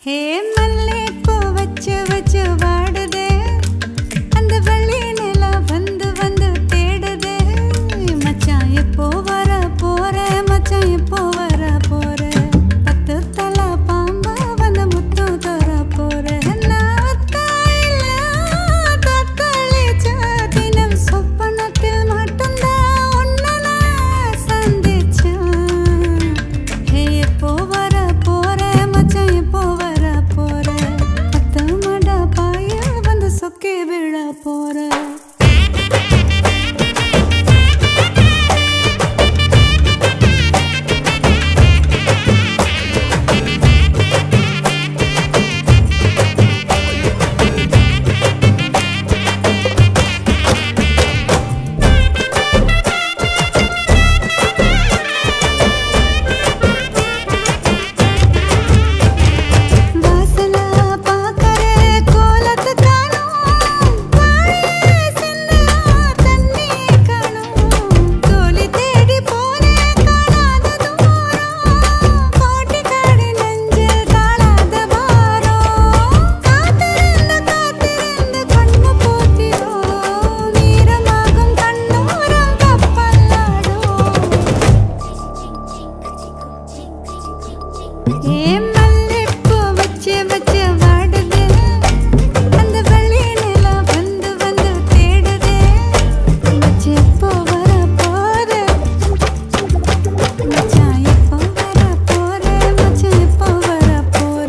ஹே மல்லிப்பூ வச்சு வச்சு வாடுதே அந்த வள்ளி நிலா வந்து வந்து தேடுதே மச்சான் எப்போ வர போற மச்சான் எப்போ வர போற பத்து தலை பாம்பா வந்து முத்து தர போற நான் ஒத்தாயில தத்தளிச்ச தினம் சொப்பனத்தில் மட்டும்தான் உன்னை நான் சந்திச்சேன் ஹே எப்போ வர போற மச்சான் எப்போ வர போற பத்து மட பாய வந்து சொக்கி விழ போற வாசல பாக்கற கோலத்து காணோம் வாழை சிந்தா தண்ணி காணோம் தோலி தேடி போனே காணாத தூரம் கோட்டி காடி நெஞ்சில் காணாத பாரம் காத்திருந்து காத்திருந்து கண்ணு போத்திரோ வீரமாகும் கண்ணோரம் கப்பலாடும் ஏ மல்லிப்பூ வச்சு வச்சு வாடுதே அந்த வள்ளி நிலா வந்து வந்து தேடுதே மச்சி எப்போ வர போற மச்சான் எப்போ வர போற மச்சான் எப்போ வர போற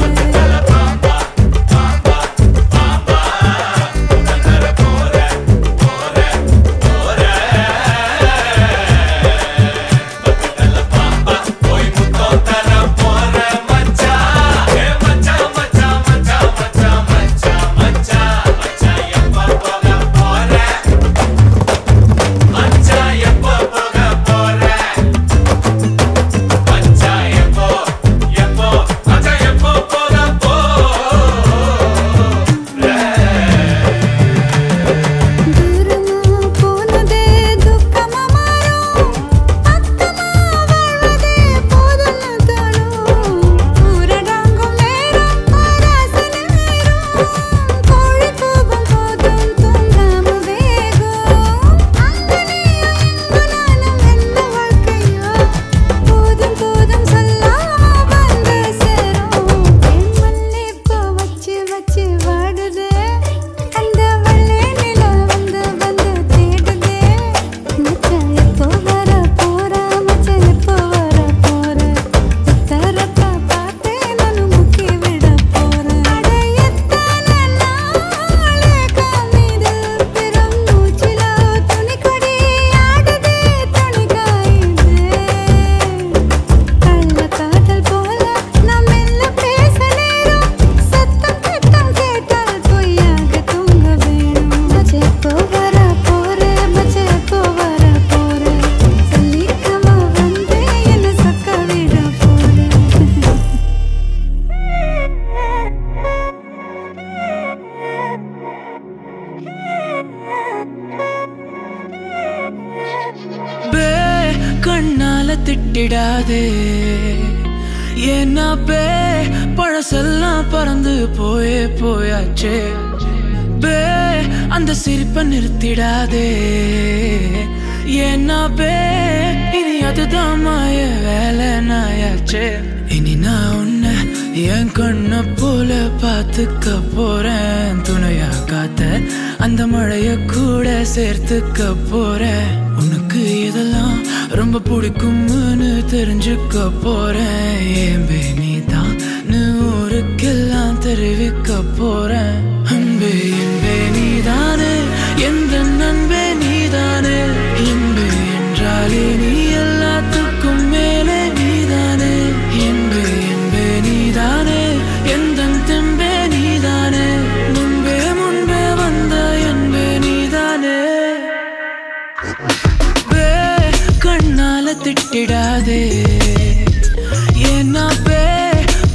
தூரமா போனதே துக்கமா மாறும் பக்கமா வாழ்வதே போதும்னு தோணும் ஊரடங்கும் நேரம் ஆராச நேரம் கோழி கூவும் போதும் தூங்காம வேகும் அங்கனையும் இங்குனாலும் என்ன வாழ்க்கையோ போதும் போதும் சொல்லாம வந்து சேரும் என் மல்லிப்பூ வச்சு வச்சு வாடுதே அந்த வள்ளி நிலா வந்து வந்து தேடுதே மச்சான் எப்போ வர போறா மச்சான் எப்போ வர போற உத்தரத்தை பார்த்தே நானும் முக்கி விட போறேன் அட எத்தனை நாளே காமிது பெரும் மூச்சில துணி கொடி ஆடுதே துணி காயுதே கள்ள காதல் போல நாம் மெல்ல பேச நேரம் சத்தம் சத்தம் கேட்டால் பொய்யாக தூங்க வேணும் மச்ச எப்போ வர போற மச்ச எப்போ வர போற சொல்லிக்கமா வந்து என்ன சக்க விட போற பே கண்ணால திட்டிடாதே ஏன்னா பே பழசெல்லாம் பறந்து போயே போயாச்சே பே அந்த சிரிப்பை நிறுத்திடாதே ஏன்னா பே இனி அதுதான் மாய வேலை நாயாச்சே இனி நான் உன்னை என் கண்ணை போல பார்த்துக்க போறேன் துணையா காத்த அந்த மழைய கூட சேர்த்துக்க போறேன் உனக்கு இதெல்லாம் ரொம்ப பிடிக்கும்னு தெரிஞ்சுக்க போறேன் ஏம்பே நீ தான் ஊருக்கெல்லாம் தெரிவிக்க போறேன் அன்பே என்பே நீதானே எந்த நண்பே நீதானே என்பே என்றாலே நீ எல்லாத்துக்கும் மேலே நீதானே என்பே என்பே நீதானே எந்த தெம்பே நீதானே முன்பே முன்பே வந்த என்பே நீதானே பே கண்ணால திட்டிடாதே ஏன்னா பே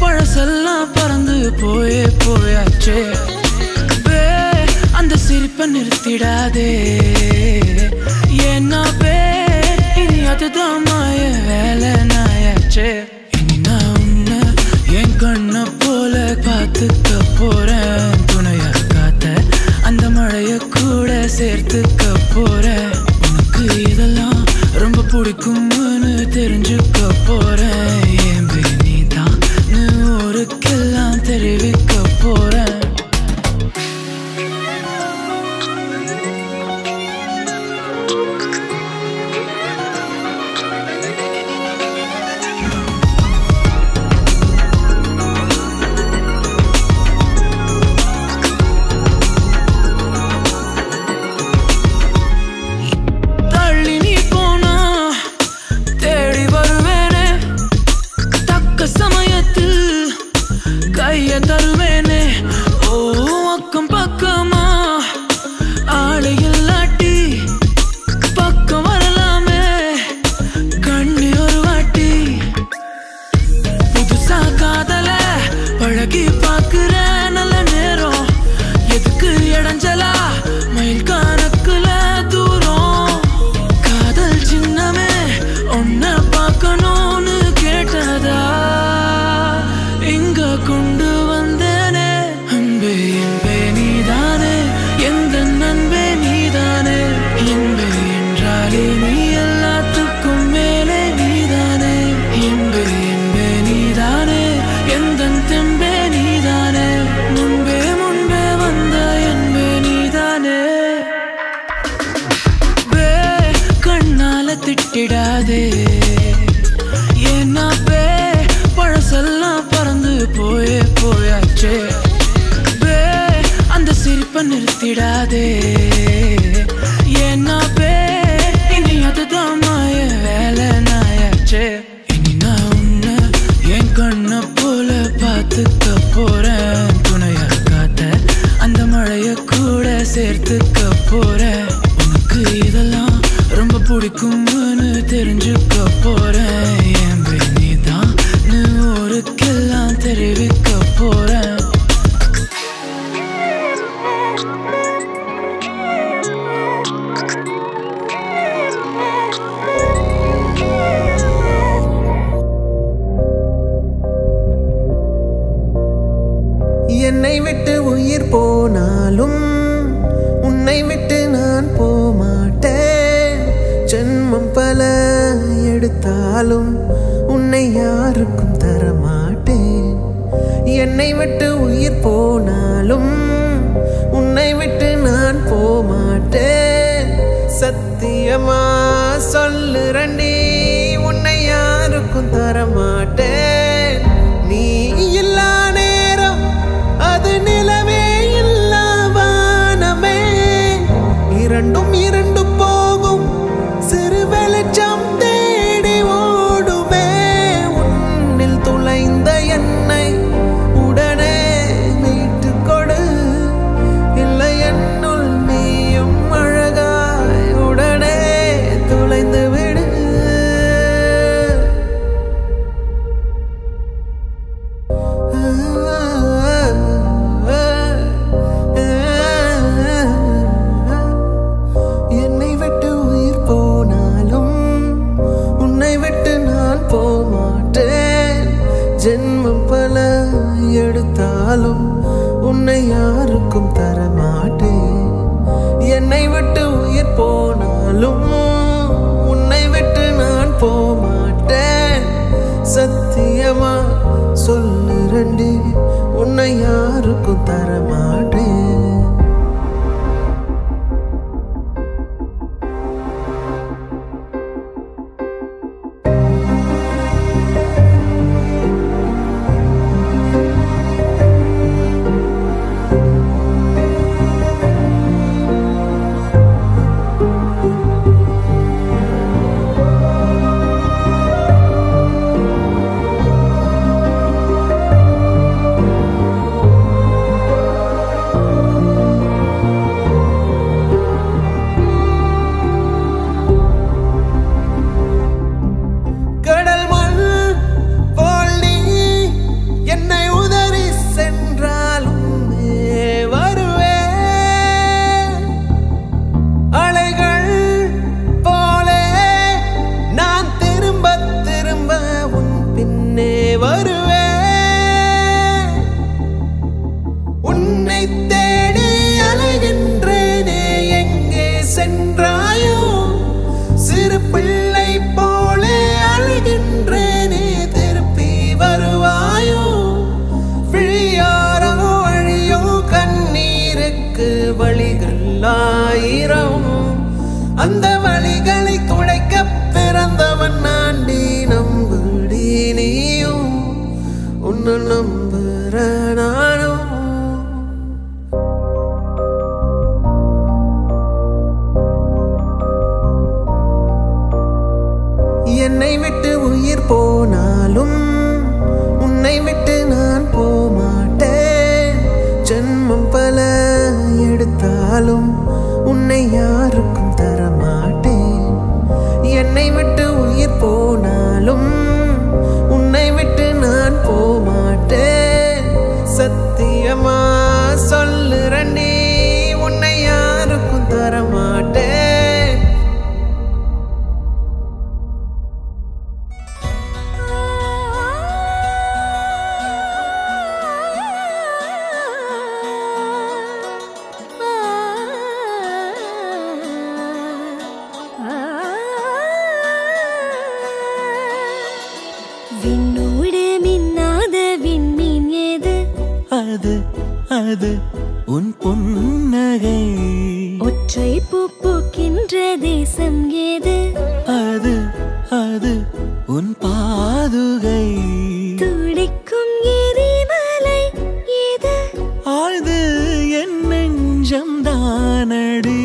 கொண்டு வந்தேனே அன்பே என்பே நீதானே எந்த நண்பே நீதானே என்பே என்றாலே நீ எல்லாத்துக்கும் மேலே நீதானே என்பே என்பே நீதானே எந்த தெம்பே நீதானே முன்பே முன்பே வந்த என்பே நீதானே பே கண்ணால திட்டிடாதே ஏன்னா பே பழசெல்லாம் பறந்து போயே போயாச்சே பே அந்த சிரிப்பை நிறுத்திடாதே ஏன்னா பே இனி அதுதான் மாய வேலை நாயாச்சே இனி நான் உன்னை என் கண்ணை போல பார்த்துக்க போறேன் துணையா காத்த அந்த மழைய கூட சேர்த்துக்க போறேன் உனக்கு இதெல்லாம் ரொம்ப பிடிக்கும்னு தெரிஞ்சுக்க போறேன் என் நீ தான் ஊருக்கெல்லாம் தெரிவிக்க போறேன் என்னை விட்டு உயிர் போனாலும் உன்னை விட்டு நான் போமாட்டேன் ஜென்மம் பல எடுத்தாலும் உன்னை யாருக்கும் தரமாட்டேன் என்னை விட்டு உயிர் போனாலும் உன்னை விட்டு நான் போமாட்டேன் சத்தியமா சொல்லுறண்டி உன்னை யாருக்கும் தரமாட்டேன் நீ இல்லா நேரம் அது நிலவே இல்லா வானமே இரண்டும் இரண்டு போகும் சிறு வெளிச்சம் தேடி ஓடுமே உன்னில் துளைந்த என்னை உடனே மீட்டு கொடு இல்லை என்னுள் நீயும் அழகாய் உடனே துளைந்து விடு என்னை விட்டு உயிர் போனாலும் உன்னை விட்டு நான் போமாட்டேன் ஜென்மம் பல எடுத்தாலும் உன்னை யாருக்கும் தரமாட்டேன் என்னை விட்டு உயிர் போனாலும் உன்னை விட்டு நான் போமாட்டேன் சத்தியமா சொல்லுறண்டி உன்னை யாருக்கும் தரமாட்டேன் கடல் மண் போல் நீ என்னை உதறி சென்றாலும் வருவே அலைகள் போலே நான் திரும்ப திரும்ப உன் பின்னே வருவே உன்னை தேடி அலைகின்றேனே எங்கே சென்றாயோ சிறு பிள்ளை போலே அழுகின்றேனே திருப்பி வருவாயோ விழியாரோ வழியோ கண்ணீருக்கு வழிகள் ஆயிரம் அந்த வழிகளை துடைக்க பிறந்தவன் நாண்டி நம்புடி நீயும் உன்னை நம்புற நானும் என்னை விட்டு உயிர் போனாலும் உன்னை விட்டு நான் போமாட்டேன் ஜென்மம் பல எடுத்தாலும் உன்னை யாருக்கும் தரமாட்டேன் என்னை விட்டு உயிர் போனாலும் உன்னை விட்டு நான் போமாட்டேன் சத்தியமா சொல்லுறண்டி உன்னை யாருக்கும் தரமாட்டேன் ஆ அது அது உன் புன்னகை ஒற்றை பூ பூக்கின்ற தேசம் ஏது அது அது உன் பாதுகை துடிக்கும் எரிமலை ஏது ஆழ்து என் நெஞ்சம் தானடி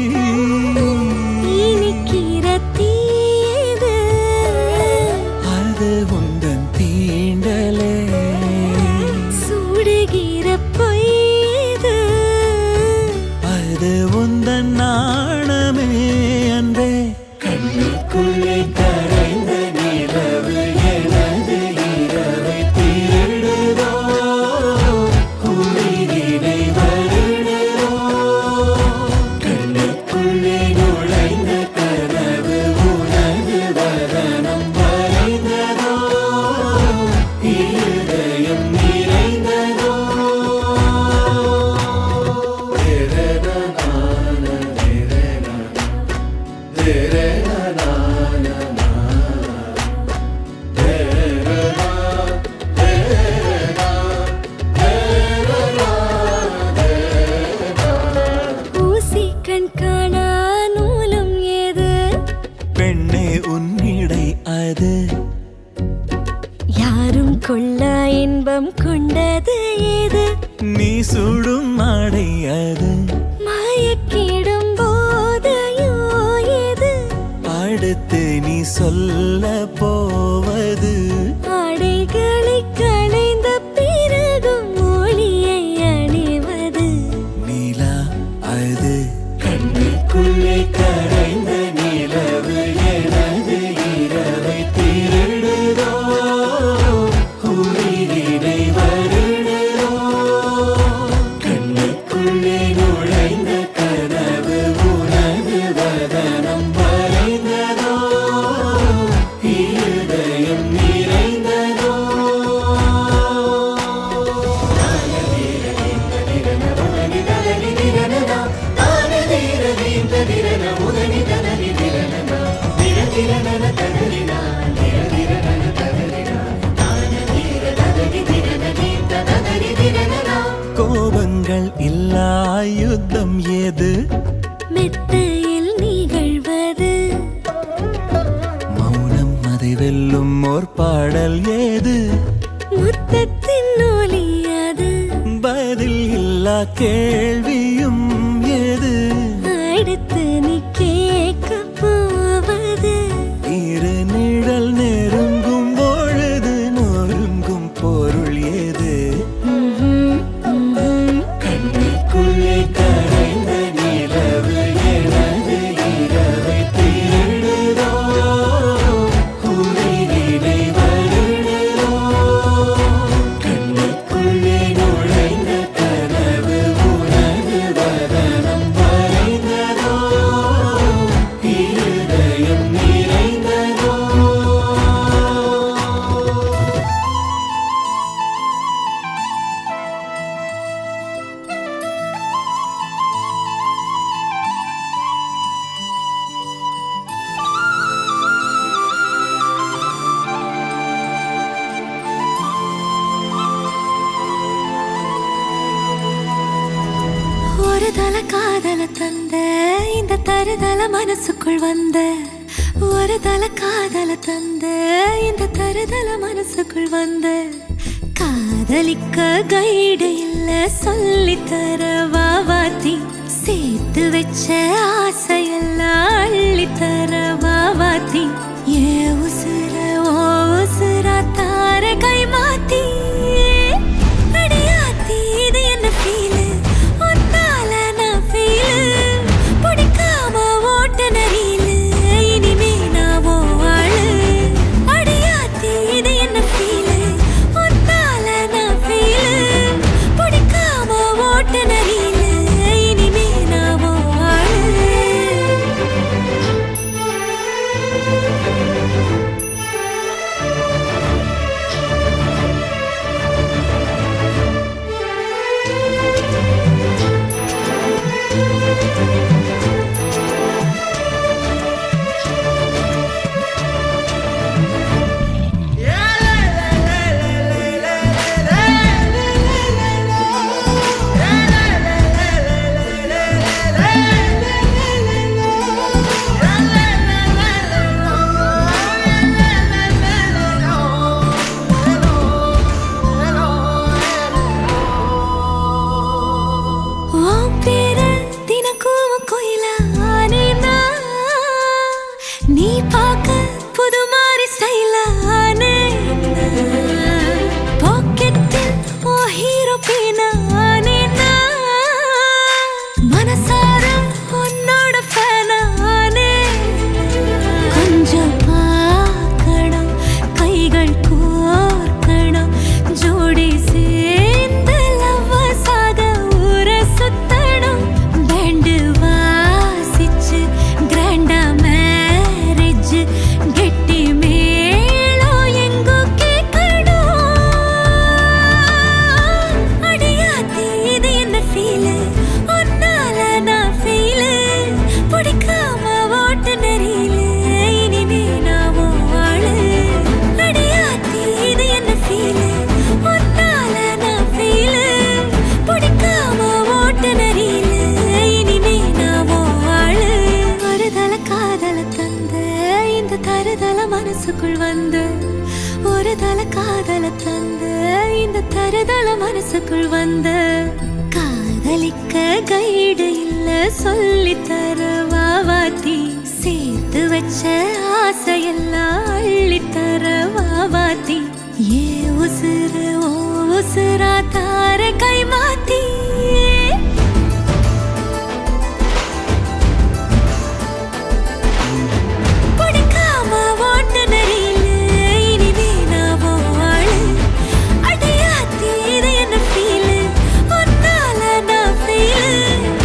இனிக்கிற தீயது அது உந்தன் தீண்டலே சுடுகிற பொய்து அது உந்தன் நாணமே அன்றே கண்ணுக்குள்ளே கரைந்த நிலவு எனது இரவை திருடுதோ உயிரினை வருடுதோ கண்ணுக்குள்ளே நுழைந்த கனவு உனது வதனம் வரைந்ததோ இருதயம் நிறைந்ததோ ஊசி கண் காணா நூலும் ஏது பெண்ணே உன்னிடை அது யாரும் கொள்ளா இன்பம் கொண்டது ஏது நீ சுடும் ஆடை அது மயக்கிடும் போதையோ ஏது அடுத்து நீ சொல்ல போவது ஆடைகளை களைந்த பிறகும் மொழியை அணிவது நிலா அது கண்ணுக்குள்ளே கரைந்த நிலவு எனது இரவை திருடுதோ உயிரினை வருடுதோ கண்ணுக்குள்ளே நுழைந்த கனவு உனது வதனம் வரைந்ததோ இருதயம் நிறைந்ததோ கோபங்கள் இல்லா யுத்தம் ஏது மெத்தையில் நிகழ்வது மௌனம் அதை வெல்லும் ஓர் பாடல் ஏது முத்தத்தின் ஒலி அது பதில் இல்லா கேள்வியும் ஏது அடுத்து நீ கேட்க போவது இரு நிழல் நெருங்கும் பொழுது நொறுங்கும் பொருள் ஏது ம்ஹும், ம்ஹும். கண்ணுக்குள்ளே கரைந்த நிலவு எனது இரவை திருடுதோ உயிரினை வருடுதோ கண்ணுக்குள்ளே நுழைந்த கனவு உனது வதனம் வரைந்ததோ இருதயம் நிறைந்ததோ ஒரு தல காதல தந்த இந்த தருதல மனசுக்குள் வந்த ஒரு தல காதல தந்த இந்த தருதல மனசுக்குள் வந்த காதலிக்க கைடு இல்ல சொல்லி தர வாவாத்தி சேர்த்து வச்ச ஆசையெல்லாம் அள்ளி தர வாவாத்தி ஏ உசுர ஓ உசுரா தார கை மாத்தி அடியாத்தி இது என்ன ஃபீலு ஒன்னால நான் ஃபீலு பிடிக்காம ஓட்ட நரியிலு இனிமே நான் ஓ ஆளு அடியாத்தி இது என்ன ஃபீலு ஒன்னால நான் ஃபீலு பிடிக்காம ஓட்ட நரியிலு இனிமே நான் ஓ ஆளு மனசுக்குள் வந்த காதலிக்க கைடு இல்ல சொல்லித் தர வாவாத்தி சேர்த்து வச்ச ஆசையெல்லாம் அள்ளித் தர வாவாத்தி ஏ உசுறு ஓ உசுரா தார கை மாத்தி பிடிக்காம ஓட்டுநரில் இனிமே நான் ஆளு அடியாத்தி இது என்ன ஃபீலு ஒன்னால நான் ஃபீலு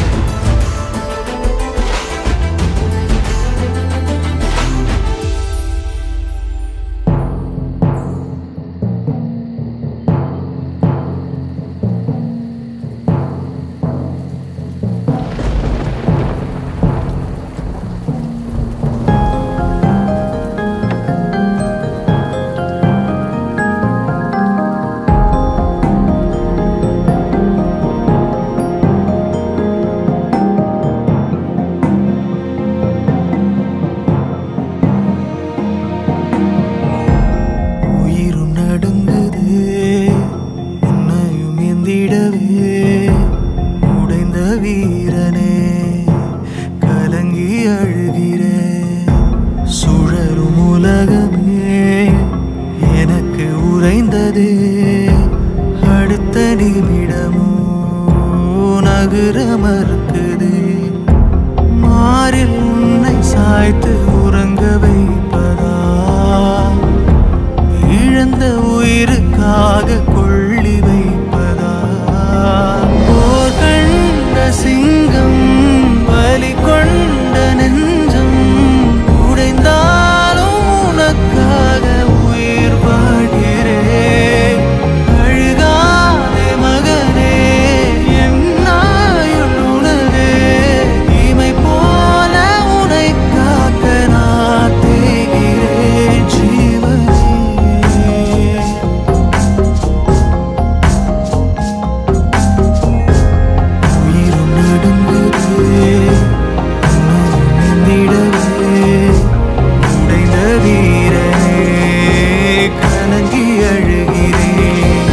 உயிரும் நடுங்குது உன்னையும் எந்திடவே உடைந்த வீரனே கலங்கி அழுகிறேன் சுழலும் உலகமே எனக்கு உறைந்ததே அடுத்த நிமிடமோ நகர மறுக்குது மாறில் உன்னை சாய்த்து உறங்க வைப்பதா இழந்த உயிருக்காக கொள்ளி வைப்பதா போர் கண்ட சிங்கம் வலி கொண்ட நெஞ்சம் உடைந்தாலும் உனக்காக உயிர் வாழ்கிறேன் அழுகாதே மகனே என் நாயுள் உணரே இமை போல உனை காக்க நான் தேகிறேன் ஜீவனே உயிரும் நடுங்குதே உன்னையும் எந்திடவே உடைந்த வீரனே கலங்கி அழுகிறேன்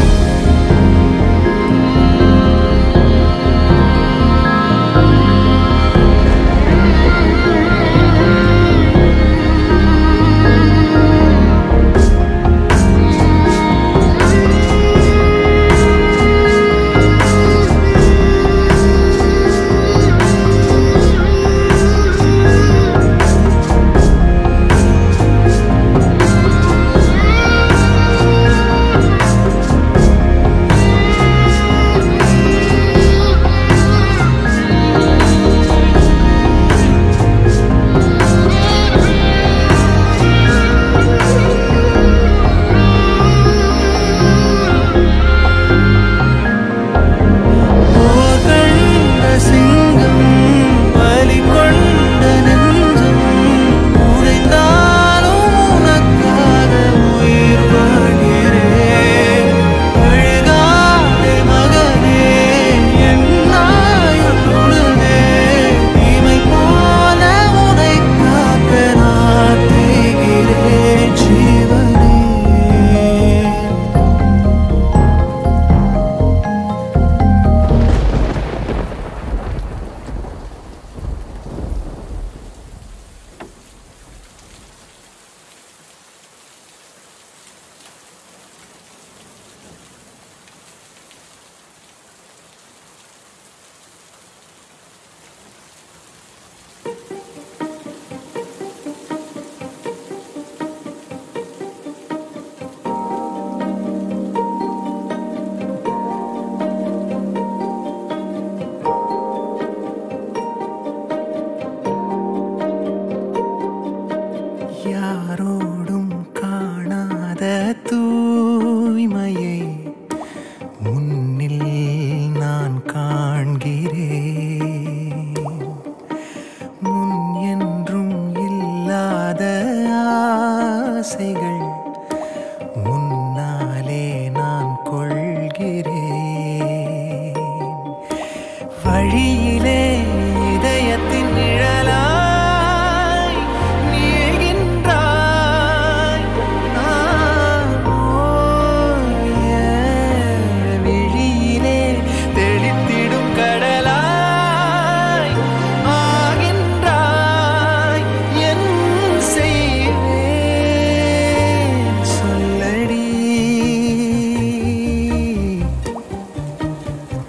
போர் கண்ட சிங்கம் வலி கொண்ட நெஞ்சம் உடைந்தாலும் உனக்காக உயிர் வாழ்கிறேன் அழுகாதே மகனே என் நாயுள் உணரே இமை போல உனை காக்க நான் தேகிறேன் ஜீவனே யாரோடும் காணாத தூய்மையை உன்னில் நான் காண்கிறேன் முன் என்றும் இல்லாத ஆசைகள் உன்னாலே நான் கொள்கிறேன் வழியிலே இதயத்தின் நிழலாய் நீள்கின்றாய் நான் ஓய விழியில்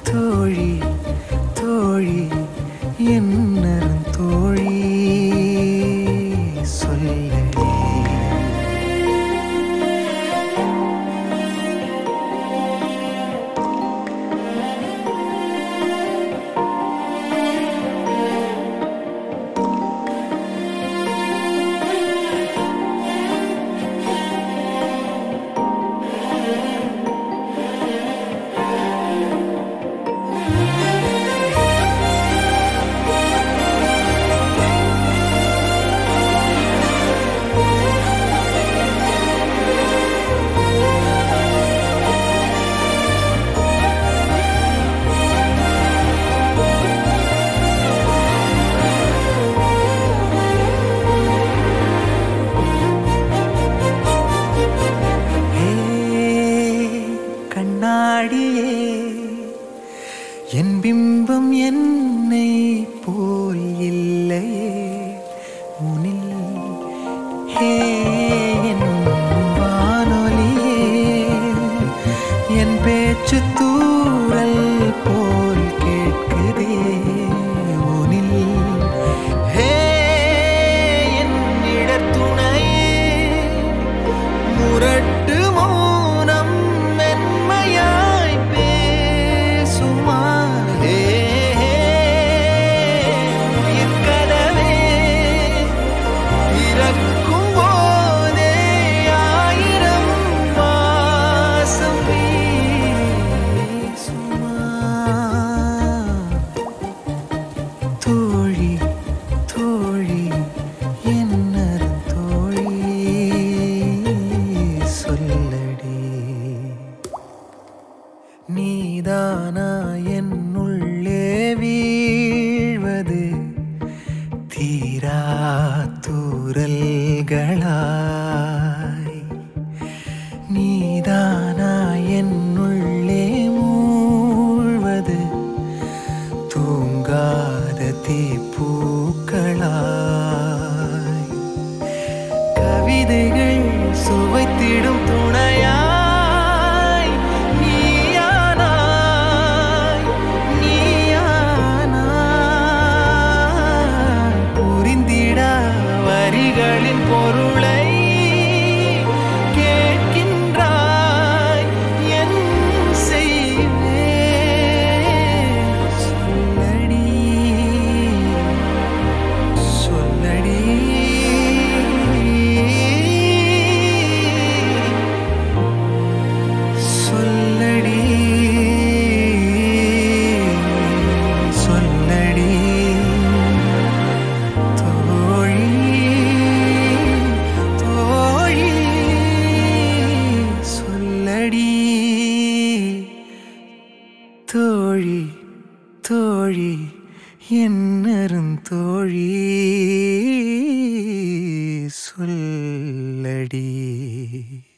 தோழி தோழி என்னரும் தோழி சொல்லடி ஏ கண்ணாடியே என் பிம்பம் என்னை போல் இல்லையே உனில் ஹே என் வானொலியே என் பேச்சு தூரல் போல் கேட்குதே உனில் ஹே என் இடத்துணையே முரட்டு மௌனம் மென்மையாய் பேசுமா ஹே, ஹே, உயிர்க்கனவே பிறக்கும் போதே ஆயிரம் வாசம் வீசுமா தோழி தோழி என்னரும் தோழி சொல்லடி நீதானா என்னுள்ளே வீழ்வது தீரா தூரல்களாய் நீதானா என்னுள்ளே மூழ்வது தூங்காத தீப்பூக்களாய் கவிதைகள் சுவைத்திடும் துணையாய் நீயானாய் நீயானாய் புரிந்திடா வரிகளின் பொருளை கேட்கின்றாய் என் செய்வேன் சொல்லடி சொல்லடி சொல்லடி சொல்லடி தோழி தோழி சொல்லடி தோழி தோழி என்னரும் தோழி சொல்லடி